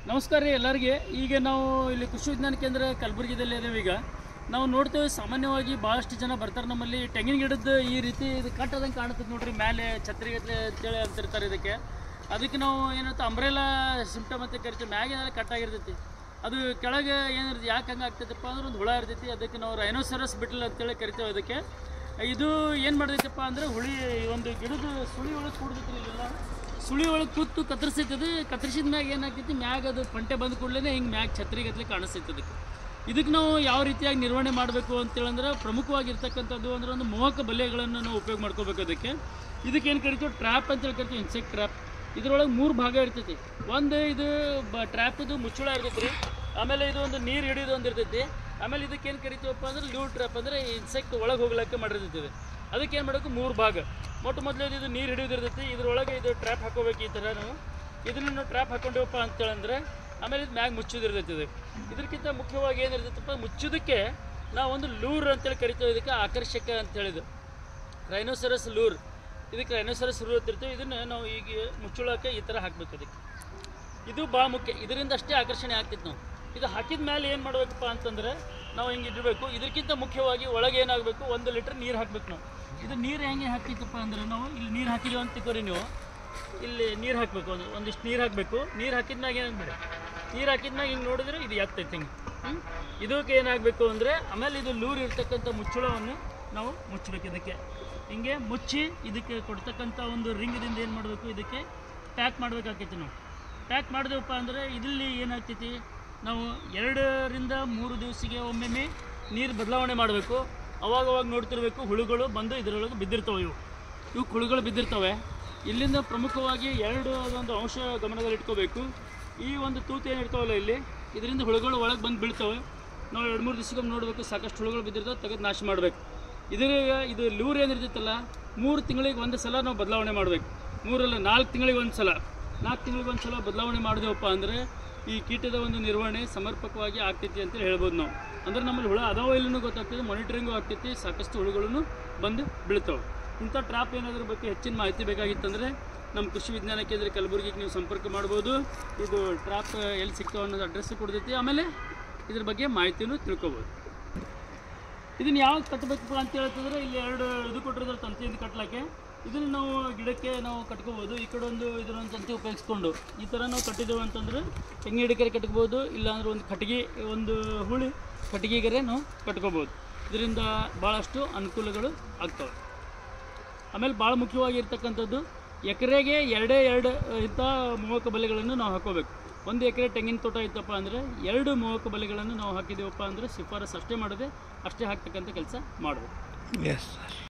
ನಮಸ್ಕಾರ ರೀ ಎಲ್ಲರಿಗೆ ಈಗ ನಾವು ಇಲ್ಲಿ ಕೃಷಿ ವಿಜ್ಞಾನ ಕೇಂದ್ರ ಕಲಬುರಗಿದಲ್ಲಿ ಇದ್ದೇವೆ ಈಗ ನಾವು ನೋಡ್ತೇವೆ ಸಾಮಾನ್ಯವಾಗಿ ಭಾಳಷ್ಟು ಜನ ಬರ್ತಾರೆ ನಮ್ಮಲ್ಲಿ ತೆಂಗಿನ ಗಿಡದ ಈ ರೀತಿ ಇದು ಕಟ್ಟದಂಗೆ ಕಾಣುತ್ತದೆ ನೋಡ್ರಿ ಮೇಲೆ ಛತ್ರಿಗತ್ಲೆ ಅಂತೇಳಿ ಅಂತಿರ್ತಾರೆ ಇದಕ್ಕೆ ಅದಕ್ಕೆ ನಾವು ಏನಂತ ಅಂಬ್ರೆಲಾ ಸಿಂಪ್ಟಮ್ ಅಂತ ಕರಿತೀವಿ ಮ್ಯಾಗ ಏನಾರ ಕಟ್ಟಾಗಿರ್ತೈತಿ ಅದು ಕೆಳಗೆ ಏನಿರ್ತದೆ ಯಾಕೆ ಹಂಗೆ ಆಗ್ತೈತಪ್ಪ ಅಂದ್ರೆ ಒಂದು ಹುಳ ಇರ್ತೈತಿ ಅದಕ್ಕೆ ನಾವು ರೈನೋಸರಸ್ ಬಿಟ್ಲ್ ಅಂತೇಳಿ ಕರಿತೇವೆ ಅದಕ್ಕೆ ಇದು ಏನು ಮಾಡ್ತೈತಪ್ಪ ಅಂದ್ರೆ ಹುಳಿ ಒಂದು ಗಿಡದ ಸುಳಿ ಒಳಗೆ ಕೂಡ್ತೈತಿ ಇಲ್ಲೆಲ್ಲ ಸುಳಿ ಒಳಗೆ ಕೂತು ಕತ್ತರಿಸೈತದೆ ಕತ್ತರಿಸಿದ ಮ್ಯಾಗ ಏನಾಗ್ತೈತಿ ಮ್ಯಾಗ ಅದು ಪಂಟೆ ಬಂದ ಕೂಡಲೇ ಹಿಂಗೆ ಮ್ಯಾಗ ಛತ್ರಿಗತ್ಲೆ ಕಾಣಿಸ್ತೈತೆ ಅದಕ್ಕೆ ಇದಕ್ಕೆ ನಾವು ಯಾವ ರೀತಿಯಾಗಿ ನಿರ್ವಹಣೆ ಮಾಡಬೇಕು ಅಂತೇಳಂದ್ರೆ ಪ್ರಮುಖವಾಗಿರ್ತಕ್ಕಂಥದ್ದು ಅಂದ್ರೆ ಒಂದು ಮೋಹಕ ಬಲೆಗಳನ್ನು ನಾವು ಉಪಯೋಗ ಮಾಡ್ಕೋಬೇಕು ಅದಕ್ಕೆ ಇದಕ್ಕೆ ಏನು ಕರಿತೀವಿ ಟ್ರ್ಯಾಪ್ ಅಂತೇಳಿ ಕರಿತೀವಿ ಇನ್ಸೆಕ್ಟ್ ಟ್ರ್ಯಾಪ್ ಇದ್ರೊಳಗೆ ಮೂರು ಭಾಗ ಇರ್ತೈತಿ ಒಂದು ಇದು ಬ ಟ್ರ್ಯಾಪ್ದು ಮುಚ್ಚುಳ ಇರ್ತೈತಿ ರೀ ಆಮೇಲೆ ಇದು ಒಂದು ನೀರು ಹಿಡಿಯೋದು ಒಂದು ಇರ್ತೈತಿ ಆಮೇಲೆ ಇದಕ್ಕೆ ಏನು ಕರಿತೀವಪ್ಪ ಅಂದ್ರೆ ಲೂ ಟ್ರ್ಯಾಪ್ ಅಂದರೆ ಇನ್ಸೆಕ್ಟ್ ಒಳಗೆ ಹೋಗ್ಲಿಕ್ಕೆ ಮಾಡಿರ್ತೈತಿ ಇದು ಅದಕ್ಕೆ ಏನು ಮಾಡಬೇಕು ಮೂರು ಭಾಗ ಮೊಟ್ಟ ಮೊದಲು ಇದು ನೀರು ಹಿಡಿಯೋದು ಇರ್ತೈತಿ ಇದ್ರೊಳಗೆ ಇದು ಟ್ರ್ಯಾಪ್ ಹಾಕೋಬೇಕು ಈ ಥರ ನಾವು ಇದನ್ನು ನಾವು ಟ್ರ್ಯಾಪ್ ಹಾಕೊಂಡೇವಪ್ಪ ಅಂತೇಳಂದ್ರೆ ಆಮೇಲೆ ಇದು ಮ್ಯಾಗ ಮುಚ್ಚೋದು ಇರ್ತೈತಿ ಇದು ಇದಕ್ಕಿಂತ ಮುಖ್ಯವಾಗಿ ಏನಿರ್ತೈತಪ್ಪ ಮುಚ್ಚೋದಕ್ಕೆ ನಾವು ಒಂದು ಲೂರ್ ಅಂತೇಳಿ ಕರಿತೇವೆ ಇದಕ್ಕೆ ಆಕರ್ಷಕ ಅಂತ ಹೇಳಿದ್ದು ರೈನೋಸರಸ್ ಲೂರ್ ಇದಕ್ಕೆ ರೈನೋಸರಸ್ ಲೂರ್ ಅಂತಿರ್ತೇವೆ ಇದನ್ನು ನಾವು ಈಗ ಮುಚ್ಚುಳಕ್ಕೆ ಈ ಥರ ಹಾಕ್ಬೇಕು ಅದಕ್ಕೆ ಇದು ಭಾಳ ಮುಖ್ಯ ಇದರಿಂದ ಅಷ್ಟೇ ಆಕರ್ಷಣೆ ಆಗ್ತೈತೆ ನಾವು ಇದು ಹಾಕಿದ ಮೇಲೆ ಏನು ಮಾಡಬೇಕಪ್ಪ ಅಂತಂದ್ರೆ ನಾವು ಹಿಂಗೆ ಇಡಬೇಕು ಇದಕ್ಕಿಂತ ಮುಖ್ಯವಾಗಿ ಒಳಗೆ ಏನಾಗಬೇಕು ಒಂದು ಲೀಟ್ರ್ ನೀರು ಹಾಕ್ಬೇಕು ನಾವು ಇದು ನೀರು ಹೆಂಗೆ ಹಾಕ್ತೈತಪ್ಪ ಅಂದ್ರೆ ನಾವು ಇಲ್ಲಿ ನೀರು ಹಾಕಿದೀವಿ ಅಂತ ತಿಳ್ಕೊರಿ ನೀವು ಇಲ್ಲಿ ನೀರು ಹಾಕಬೇಕು ಒಂದು ಒಂದಿಷ್ಟು ನೀರು ಹಾಕಬೇಕು ನೀರು ಹಾಕಿದ್ಮ್ಯಾಗ ಏನಾಗ್ಬೇಡ ನೀರು ಹಾಕಿದ್ಮ್ಯಾಗ ಹಿಂಗೆ ನೋಡಿದ್ರೆ ಇದು ಎತ್ತೈತೆ ಹಿಂಗೆ ಹ್ಮ್? ಇದಕ್ಕೆ ಏನಾಗಬೇಕು ಅಂದರೆ ಆಮೇಲೆ ಇದು ಲೂರ್ ಇರ್ತಕ್ಕಂಥ ಮುಚ್ಚಳವನ್ನು ನಾವು ಮುಚ್ಚಬೇಕು ಇದಕ್ಕೆ ಹಿಂಗೆ ಮುಚ್ಚಿ ಇದಕ್ಕೆ ಕೊಡ್ತಕ್ಕಂಥ ಒಂದು ರಿಂಗದಿಂದ ಏನು ಮಾಡಬೇಕು ಇದಕ್ಕೆ ಪ್ಯಾಕ್ ಮಾಡಬೇಕಾಗ್ತೈತಿ ನಾವು ಪ್ಯಾಕ್ ಮಾಡಿದೆವಪ್ಪ ಅಂದರೆ ಇದರಲ್ಲಿ ಏನಾಗ್ತೈತಿ ನಾವು ಎರಡರಿಂದ ಮೂರು ದಿವಸಿಗೆ ಒಮ್ಮೊಮ್ಮೆ ನೀರು ಬದಲಾವಣೆ ಮಾಡಬೇಕು ಅವಾಗ ಅವಾಗ ನೋಡ್ತಿರ್ಬೇಕು ಹುಳುಗಳು ಬಂದು ಇದರೊಳಗೆ ಬಿದ್ದಿರ್ತವೆ ಇವು ಇವು ಹುಳುಗಳು ಬಿದ್ದಿರ್ತವೆ ಇಲ್ಲಿಂದ ಪ್ರಮುಖವಾಗಿ ಎರಡು ಒಂದು ಅಂಶ ಗಮನದಲ್ಲಿ ಇಟ್ಕೋಬೇಕು ಈ ಒಂದು ತೂತು ಏನು ಇರ್ತಾವಲ್ಲ ಇಲ್ಲಿ ಇದರಿಂದ ಹುಳುಗಳು ಒಳಗೆ ಬಂದು ಬೀಳ್ತವೆ ನಾವು ಎರಡು ಮೂರು ದಿವಸಕ್ಕೊಮ್ಮೆ ನೋಡಬೇಕು ಸಾಕಷ್ಟು ಹುಳುಗಳು ಬಿದ್ದಿರ್ತವೆ ತೆಗೆದು ನಾಶ ಮಾಡಬೇಕು ಇದ್ರ ಇದು ಲೂರ್ ಏನಿರ್ತೈತಲ್ಲ ಮೂರು ತಿಂಗಳಿಗೆ ಒಂದು ಸಲ ನಾವು ಬದಲಾವಣೆ ಮಾಡಬೇಕು ಮೂರಲ್ಲ ನಾಲ್ಕು ತಿಂಗಳಿಗೆ ಒಂದು ಸಲ ನಾಲ್ಕು ತಿಂಗಳಿಗೆ ಒಂದು ಸಲ ಬದಲಾವಣೆ ಮಾಡಿದೆವಪ್ಪ ಅಂದರೆ ಈ ಕೀಟದ ಒಂದು ನಿರ್ವಹಣೆ ಸಮರ್ಪಕವಾಗಿ ಆಗ್ತೈತಿ ಅಂತ ಹೇಳ್ಬೋದು ನಾವು ಅಂದ್ರೆ ನಮ್ಮಲ್ಲಿ ಹುಳ ಅದಾವ ಇಲ್ಲೂ ಗೊತ್ತಾಗ್ತದೆ ಮಾನಿಟರಿಂಗು ಆಗ್ತೈತಿ ಸಾಕಷ್ಟು ಹುಳುಗಳನ್ನು ಬಂದು ಬೀಳ್ತಾವೆ ಇಂಥ ಟ್ರಾಪ್ ಏನಾದ್ರ ಬಗ್ಗೆ ಹೆಚ್ಚಿನ ಮಾಹಿತಿ ಬೇಕಾಗಿತ್ತಂದರೆ ನಮ್ಮ ಕೃಷಿ ವಿಜ್ಞಾನ ಕೇಂದ್ರ ಕಲಬುರಗಿಗೆ ನೀವು ಸಂಪರ್ಕ ಮಾಡ್ಬೋದು ಇದು ಟ್ರಾಪ್ ಎಲ್ಲಿ ಸಿಗ್ತಾವೆ ಅನ್ನೋದು ಅಡ್ರೆಸ್ ಕೊಡ್ತೈತಿ ಆಮೇಲೆ ಇದ್ರ ಬಗ್ಗೆ ಮಾಹಿತಿನೂ ತಿಳ್ಕೊಬೋದು ಇದನ್ನ ಯಾವಾಗ ಕಟ್ಟಬೇಕಪ್ಪ ಅಂತ ಹೇಳ್ತಂದ್ರೆ ಇಲ್ಲಿ ಎರಡು ಇದು ಕೊಟ್ಟಿರೋದ್ರ ತಂತಿಯಿಂದ ಕಟ್ಟಲಿಕ್ಕೆ ಇದನ್ನು ನಾವು ಗಿಡಕ್ಕೆ ನಾವು ಕಟ್ಕೋಬೋದು ಈ ಕಡೆ ಒಂದು ಇದನ್ನೊಂದು ತಂತಿ ಉಪಯೋಗಿಸ್ಕೊಂಡು ಈ ಥರ ನಾವು ಕಟ್ಟಿದ್ದೇವೆ ಅಂತಂದ್ರೆ ತೆಂಗಿನ ಗಿಡಕ್ಕೆ ಕಟ್ಕೋಬೋದು ಇಲ್ಲಾಂದ್ರೆ ಒಂದು ಕಟ್ಟಿಗೆ ಒಂದು ಹುಳಿ ಕಟ್ಟಿಗೆಗರೆ ನಾವು ಕಟ್ಕೋಬೋದು ಇದರಿಂದ ಭಾಳಷ್ಟು ಅನುಕೂಲಗಳು ಆಗ್ತವೆ ಆಮೇಲೆ ಭಾಳ ಮುಖ್ಯವಾಗಿರ್ತಕ್ಕಂಥದ್ದು ಎಕರೆಗೆ ಎರಡೇ ಎರಡು ಇಂಥ ಮೋಹಕ ಬಲೆಗಳನ್ನು ನಾವು ಹಾಕೋಬೇಕು ಒಂದು ಎಕರೆ ತೆಂಗಿನ ತೋಟ ಇತ್ತಪ್ಪ ಅಂದರೆ ಎರಡು ಮೋಹಕ ಬಲೆಗಳನ್ನು ನಾವು ಹಾಕಿದ್ದೀವಪ್ಪ ಅಂದರೆ ಶಿಫಾರಸು ಅಷ್ಟೇ ಮಾಡದೆ ಅಷ್ಟೇ ಹಾಕ್ತಕ್ಕಂಥ ಕೆಲಸ ಮಾಡಬೇಕು ಎಸ್ ಸರ್